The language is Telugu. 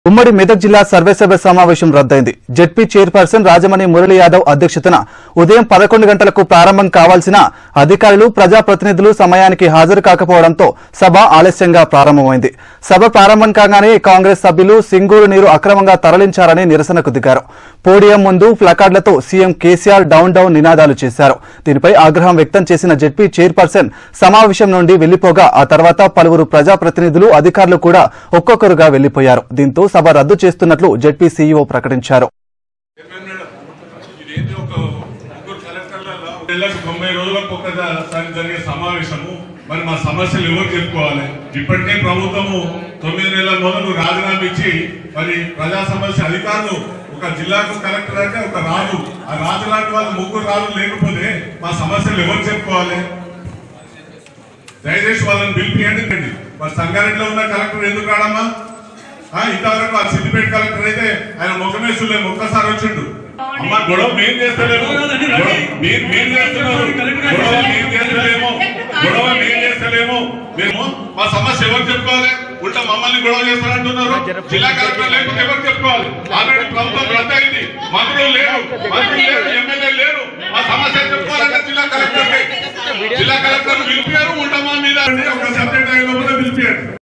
ఉమ్మడి మెదక్ జిల్లా సర్వేసభ సమావేశం రద్దయింది జెడ్పీ చైర్పర్సన్ రాజమణి మురళీ యాదవ్ అధ్యక్షతన ఉదయం పదకొండు గంటలకు ప్రారంభం కావాల్సిన అధికారులు ప్రజాప్రతినిధులు సమయానికి హాజరు కాకపోవడంతో సభ ఆలస్యంగా ప్రారంభమైంది సభ ప్రారంభం కాగానే కాంగ్రెస్ సభ్యులు సింగూరు నీరు అక్రమంగా తరలించారని నిరసనకు దిగారు పోడియం ముందు ప్లకార్డులతో సీఎం కేసీఆర్ డౌన్ డౌన్ నినాదాలు చేశారు దీనిపై ఆగ్రహం వ్యక్తం చేసిన జెడ్పీ చైర్పర్సన్ సమావేశం నుండి వెళ్లిపోగా ఆ తర్వాత పలువురు ప్రజాప్రతినిధులు అధికారులు కూడా ఒక్కొక్కరుగా వెళ్లిపోయారు దీంతో సభ రద్దు చేస్తున్నట్లు జెడ్పీ సీఈఓ ప్రకటించారు ఇదేంటి ఒక ముగ్గురు కలెక్టర్లలో నెలకు తొంభై రోజులకు ఒకసారి జరిగే సమావేశము మరి మా సమస్యలు ఎవరు చెప్పుకోవాలి ఇప్పటికే ప్రభుత్వము తొమ్మిది నెలల మొదలు రాజీనామా ఇచ్చి మరి ప్రజా సమస్య అధికారులు ఒక జిల్లాకు కలెక్టర్ అంటే ఒక రాజు ఆ రాజు లాంటి వాళ్ళు ముగ్గురు రాజులు లేకపోతే మా సమస్యలు ఎవరు చెప్పుకోవాలి దయచేసి వాళ్ళని పిలిపియండి రండి. మరి సంగారెడ్డిలో ఉన్న కలెక్టర్ ఎందుకు రాడమ్మా ఆ, ఇంతవరకు ఆ సిద్దిపేట కలెక్టర్ అయితే ఆయన ముఖమే చూడలేము ఒక్కసారి వచ్చిండు అమ్మ గొడవ మేం చేస్తలేము గొడవ మీరు మీరు చేస్తున్నారు గొడవ మేం చేస్తలేము గొడవ మేం చేస్తలేము మేము మా సమస్య ఎవరు చెప్పుకోవాలి ఉల్టా మమ్మల్ని గొడవ చేస్తారంటున్నారు జిల్లా కలెక్టర్ లేకపోతే ఎవరు చెప్పుకోవాలి ఆల్రెడీ ప్రభుత్వం రద్దు అయింది మంత్రులు లేరు మంత్రులు లేరు ఎమ్మెల్యే లేరు మా సమస్య చెప్పుకోవాలంటే జిల్లా కలెక్టర్ జిల్లా కలెక్టర్ పిలిపారు ఉంటామా మీద ఒక సబ్జెక్ట్ అయిన పిలిపారు